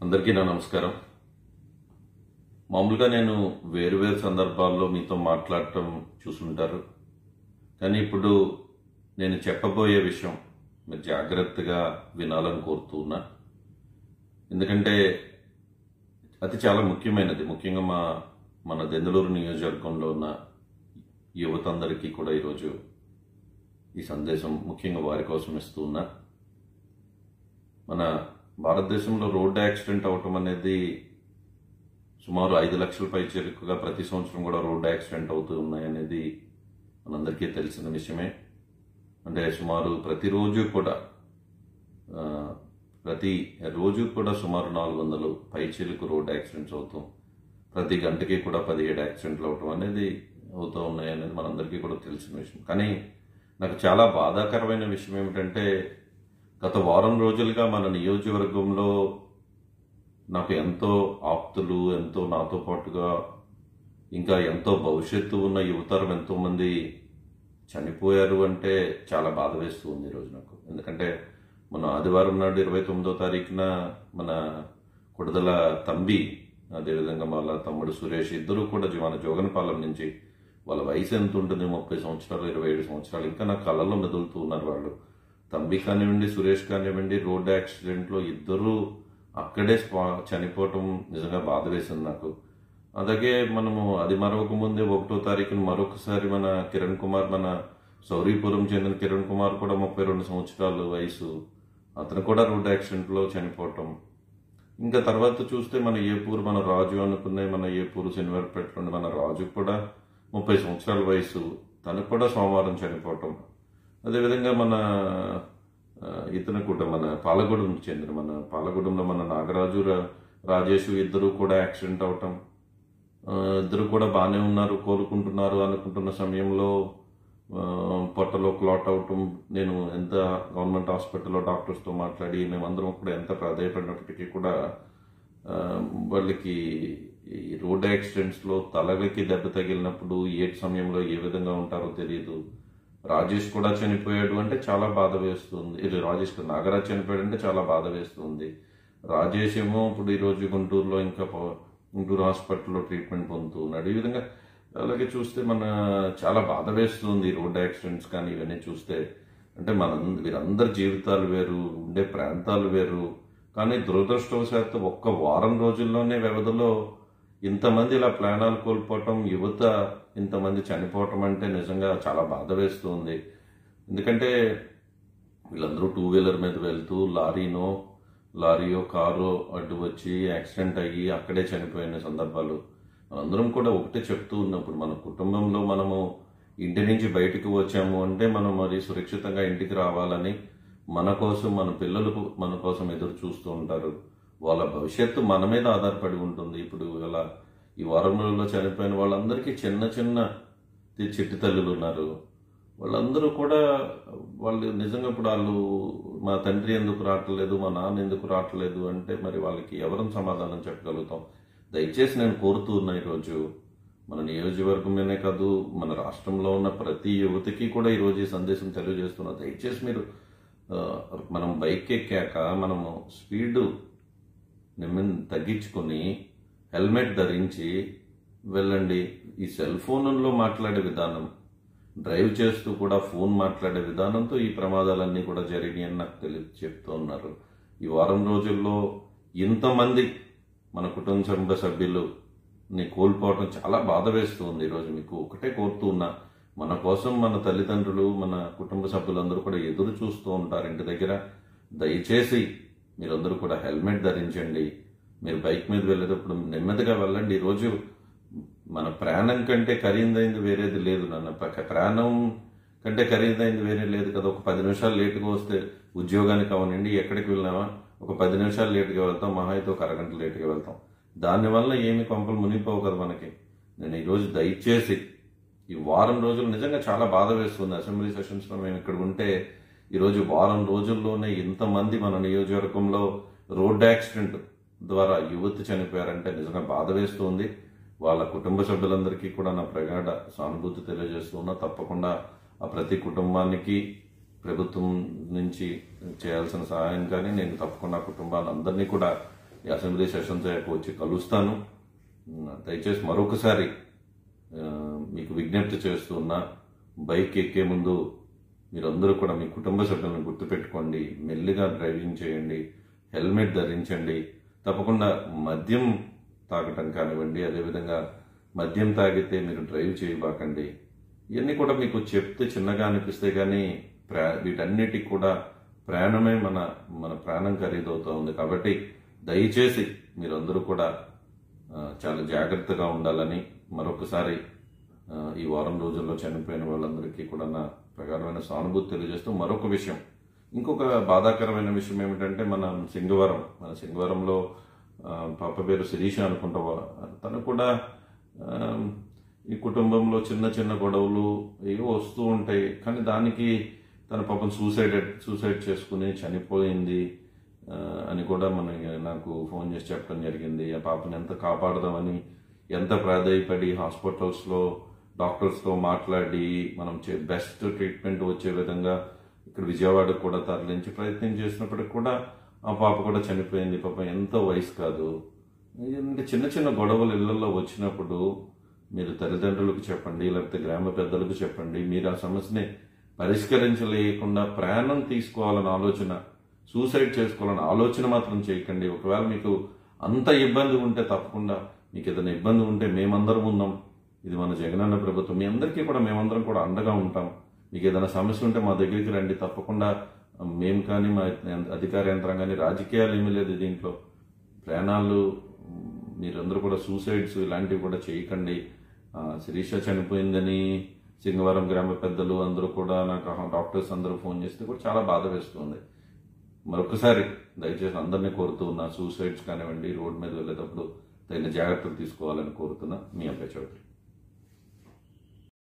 అందరికీ నా నమస్కారం మామూలుగా నేను వేరువేరు సందర్భాల్లో మీతో మాట్లాడటం చూసుంటారు కానీ ఇప్పుడు నేను చెప్పబోయే విషయం మీరు జాగ్రత్తగా వినాలని కోరుతూ ఉన్నా ఎందుకంటే అది చాలా ముఖ్యమైనది ముఖ్యంగా మా మన దెందులూరు నియోజకవర్గంలో ఉన్న యువత అందరికీ కూడా ఈరోజు ఈ సందేశం ముఖ్యంగా వారి కోసం ఇస్తూ ఉన్నా మన భారతదేశంలో రోడ్డు యాక్సిడెంట్ అవటం అనేది సుమారు ఐదు లక్షల పై చేరుకుగా ప్రతి సంవత్సరం కూడా రోడ్డు యాక్సిడెంట్ అవుతూ ఉన్నాయనేది మనందరికీ తెలిసిన విషయమే అంటే సుమారు ప్రతిరోజు కూడా ఆ, ప్రతి రోజు కూడా సుమారు నాలుగు వందలు పైచీలకు రోడ్ యాక్సిడెంట్స్ అవుతాం ప్రతి గంటకి కూడా పదిహేడు యాక్సిడెంట్లు అవటం అనేది అవుతూ ఉన్నాయి అనేది మనందరికీ కూడా తెలిసిన విషయం కానీ నాకు చాలా బాధాకరమైన విషయం ఏమిటంటే గత వారం రోజులుగా మన నియోజకవర్గంలో నాకు ఎంతో ఆప్తులు ఎంతో నాతో పాటుగా ఇంకా ఎంతో భవిష్యత్తు ఉన్న యువతరం ఎంతో మంది చనిపోయారు అంటే చాలా బాధ వేస్తూ ఉంది ఈరోజు నాకు ఎందుకంటే మన ఆదివారం నాడు ఇరవై తొమ్మిదో తారీఖున మన కుడదల తంబి అదేవిధంగా వాళ్ళ తమ్ముడు సురేష్ ఇద్దరు కూడా జీ- మన జోగనపాలెం నుంచి వాళ్ళ వయసు ఎంత ఉంటుంది ముప్పై సంవత్సరాలు ఇరవై ఏడు సంవత్సరాలు ఇంకా నా కళ్ళలో మెదులుతూ ఉన్నారు వాళ్ళు తంబి కానివ్వండి సురేష్ కానివ్వండి రోడ్ యాక్సిడెంట్లో ఇద్దరు అక్కడే స్పా చనిపోవటం నిజంగా బాధ వేసింది నాకు అలాగే మనము అది మరొక ముందే ఒకటో తారీఖున మరొకసారి మన కిరణ్ కుమార్ మన సౌరీపురం చెందిన కిరణ్ కుమార్ కూడా ముప్పై రెండు సంవత్సరాలు వయసు అతను కూడా రోడ్ యాక్సిడెంట్లో చనిపోవటం ఇంకా తర్వాత చూస్తే మన ఏపూరు మన రాజు అనుకునే మన ఏపూరు శనివారపేటలోని మన రాజు కూడా ముప్పై సంవత్సరాల వయసు తను కూడా సోమవారం చనిపోవటం అదేవిధంగా మన ఆ, ఇతను కూడా మన పాలగూడెం చెందిన మన పాలగూడెంలో మన నాగరాజు రా- రాజేష్ ఇద్దరు కూడా యాక్సిడెంట్ అవటం ఆ, ఇద్దరు కూడా బాగానే ఉన్నారు కోలుకుంటున్నారు అనుకుంటున్న సమయంలో ఆ, పొట్టలో క్లాట్ అవటం నేను ఎంత గవర్నమెంట్ హాస్పిటల్లో డాక్టర్స్తో మాట్లాడి మేమందరం కూడా ఎంత ప్రాధాయపడినప్పటికీ కూడా ఆ, వాళ్ళకి ఈ రోడ్ యాక్సిడెంట్స్లో తలలకి దెబ్బ తగిలినప్పుడు ఏ సమయంలో ఏ విధంగా ఉంటారో తెలియదు రాజేష్ కూడా చనిపోయాడు అంటే చాలా బాధ వేస్తుంది ఇది రాజేష్ కాదు, నాగరాజ్ చనిపోయాడు అంటే చాలా బాధ వేస్తుంది రాజేష్ ఏమో ఇప్పుడు ఈరోజు గుంటూరులో ఇంకా పో- గుంటూరు హాస్పిటల్లో ట్రీట్మెంట్ పొందుతూ ఉన్నాడు ఈ విధంగా అలాగే చూస్తే మన చాలా బాధ వేస్తుంది ఈ రోడ్ యాక్సిడెంట్స్ కానీ ఇవన్నీ చూస్తే అంటే మన వీరందరి జీవితాలు వేరు ఉండే ప్రాంతాలు వేరు కానీ దురదృష్టవశాత్తు ఒక్క వారం రోజుల్లోనే వ్యవధిలో ఇంతమంది ఇలా ప్రాణాలు కోల్పోవటం యువత ఇంతమంది చనిపోవటం అంటే నిజంగా చాలా బాధ వేస్తుంది ఎందుకంటే వీళ్ళందరూ టూ వీలర్ మీద వెళ్తూ లారీనో లారీయో కారో అడ్డు వచ్చి యాక్సిడెంట్ అయ్యి అక్కడే చనిపోయిన సందర్భాలు మనందరం కూడా ఒకటే చెప్తూ ఉన్నప్పుడు మన కుటుంబంలో మనము ఇంటి నుంచి బయటికి వచ్చాము అంటే మనం మరి సురక్షితంగా ఇంటికి రావాలని మన కోసం మన పిల్లలకు మన కోసం ఎదురు చూస్తూ ఉంటారు వాళ్ళ భవిష్యత్తు మన మీద ఆధారపడి ఉంటుంది ఇప్పుడు ఇలా ఈ వారం రోజుల్లో చనిపోయిన వాళ్ళందరికీ చిన్న చిన్న తి- చిట్టి తల్లులు ఉన్నారు వాళ్ళందరూ కూడా వాళ్ళు నిజంగా ఇప్పుడు వాళ్ళు మా తండ్రి ఎందుకు రావట్లేదు మా నాన్న ఎందుకు రావట్లేదు అంటే మరి వాళ్ళకి ఎవరం సమాధానం చెప్పగలుగుతాం దయచేసి నేను కోరుతూ ఉన్నా ఈరోజు మన నియోజకవర్గంలోనే కాదు మన రాష్ట్రంలో ఉన్న ప్రతి యువతకి కూడా ఈరోజు ఈ సందేశం తెలియజేస్తున్నా దయచేసి మీరు ఆ, మనం బైక్ ఎక్కాక మనము స్పీడ్ నిమ్మ- తగ్గించుకొని హెల్మెట్ ధరించి వెళ్ళండి ఈ సెల్ ఫోన్లో మాట్లాడే విధానం డ్రైవ్ చేస్తూ కూడా ఫోన్ మాట్లాడే విధానంతో ఈ ప్రమాదాలన్నీ కూడా జరిగాయి అని నాకు తెలియ చెప్తూ ఉన్నారు ఈ వారం రోజుల్లో ఇంతమంది మన కుటుంబ సభ్య సభ్యులు ని కోల్పోవడం చాలా బాధ వేస్తూ ఉంది ఈరోజు మీకు ఒకటే కోరుతూ ఉన్నా మన కోసం మన తల్లిదండ్రులు మన కుటుంబ సభ్యులందరూ కూడా ఎదురు చూస్తూ ఉంటారు ఇంటి దగ్గర దయచేసి మీరందరూ కూడా హెల్మెట్ ధరించండి మీరు బైక్ మీద వెళ్ళేటప్పుడు నెమ్మదిగా వెళ్ళండి ఈరోజు మన ప్రాణం కంటే ఖరీదైంది వేరేది లేదు నాన్న ప- ప్రాణం కంటే ఖరీదైంది వేరే లేదు కదా ఒక పది నిమిషాలు లేటుగా వస్తే ఉద్యోగానికి అవనండి ఎక్కడికి వెళ్ళినామా ఒక పది నిమిషాలు లేటుగా వెళ్తాం మహా అయితే ఒక అరగంట లేటుగా వెళ్తాం దానివల్ల ఏమి కొంపలు మునిగిపోవు కదా మనకి నేను ఈరోజు దయచేసి ఈ వారం రోజులు నిజంగా చాలా బాధ వేస్తుంది అసెంబ్లీ సెషన్స్ లో మేము ఇక్కడ ఉంటే ఈరోజు వారం రోజుల్లోనే ఇంతమంది మన నియోజకవర్గంలో రోడ్ యాక్సిడెంట్ ద్వారా యువతి చనిపోయారంటే నిజంగా బాధ వేస్తుంది వాళ్ళ కుటుంబ సభ్యులందరికీ కూడా నా ప్రగాఢ సానుభూతి తెలియజేస్తున్నా తప్పకుండా ఆ ప్రతి కుటుంబానికి ప్రభుత్వం నుంచి చేయాల్సిన సహాయం కానీ నేను తప్పకుండా కుటుంబాలందరినీ కూడా ఈ అసెంబ్లీ సెషన్స్ అయ్యాక వచ్చి కలుస్తాను ఉమ్, దయచేసి మరొకసారి ఆ, మీకు విజ్ఞప్తి చేస్తున్నా బైక్ ఎక్కే ముందు మీరందరూ కూడా మీ కుటుంబ సభ్యులను గుర్తుపెట్టుకోండి మెల్లిగా డ్రైవింగ్ చేయండి హెల్మెట్ ధరించండి తప్పకుండా మద్యం తాగటం కానివ్వండి అదేవిధంగా మద్యం తాగితే మీరు డ్రైవ్ చేయబాకండి ఇవన్నీ కూడా మీకు చెప్తే చిన్నగా అనిపిస్తే కానీ ప్రా వీటన్నిటికి కూడా ప్రాణమే మన మన ప్రాణం ఖరీదవుతూ ఉంది కాబట్టి దయచేసి మీరందరూ కూడా ఆ, చాలా జాగ్రత్తగా ఉండాలని మరొకసారి ఆ, ఈ వారం రోజుల్లో చనిపోయిన వాళ్ళందరికీ కూడా నా ప్రగాఢమైన సానుభూతి తెలియజేస్తూ మరొక విషయం ఇంకొక బాధాకరమైన విషయం ఏమిటంటే మన సింగవరం మన సింగవరంలో ఆ, పాప పేరు శిరీష అనుకుంటా వా- తను కూడా ఆ, ఈ కుటుంబంలో చిన్న చిన్న గొడవలు ఏవో వస్తూ ఉంటాయి కానీ దానికి తన పాపం సూసైడ్ సూసైడ్ చేసుకుని చనిపోయింది ఆ, అని కూడా మన నాకు ఫోన్ చేసి చెప్పడం జరిగింది ఆ పాపని ఎంత కాపాడదామని ఎంత ప్రాధాయపడి హాస్పిటల్స్లో డాక్టర్స్తో మాట్లాడి మనం బెస్ట్ ట్రీట్మెంట్ వచ్చే విధంగా ఇక్కడ విజయవాడకు కూడా తరలించి ప్రయత్నం చేసినప్పటికి కూడా ఆ పాప కూడా చనిపోయింది పాపం ఎంతో వయసు కాదు అంటే చిన్న చిన్న గొడవలు ఇళ్లలో వచ్చినప్పుడు మీరు తల్లిదండ్రులకు చెప్పండి లేకపోతే గ్రామ పెద్దలకు చెప్పండి మీరు ఆ సమస్యని పరిష్కరించలేకుండా ప్రాణం తీసుకోవాలన్న ఆలోచన సూసైడ్ చేసుకోవాలన్న ఆలోచన మాత్రం చేయకండి ఒకవేళ మీకు అంత ఇబ్బంది ఉంటే తప్పకుండా మీకు ఏదైనా ఇబ్బంది ఉంటే మేమందరం ఉన్నాం ఇది మన జగనన్న ప్రభుత్వం మీ అందరికీ కూడా మేమందరం కూడా అండగా ఉంటాం మీకు ఏదైనా సమస్య ఉంటే మా దగ్గరికి రండి తప్పకుండా మేము కానీ మా అధికార యంత్రం కానీ రాజకీయాలు ఏమీ లేదు దీంట్లో ప్రాణాలు మ్, మీరందరూ కూడా సూసైడ్స్ ఇలాంటివి కూడా చేయకండి ఆ, శిరీష చనిపోయిందని సింగవరం గ్రామ పెద్దలు అందరూ కూడా నాకు ఆ డాక్టర్స్ అందరూ ఫోన్ చేస్తే కూడా చాలా బాధ వేస్తుంది మరొకసారి దయచేసి అందరినీ కోరుతూ ఉన్నా సూసైడ్స్ కానివ్వండి రోడ్ మీద వెళ్ళేటప్పుడు తగిన జాగ్రత్తలు తీసుకోవాలని కోరుతున్నా మీ అబ్బాయి చౌదరి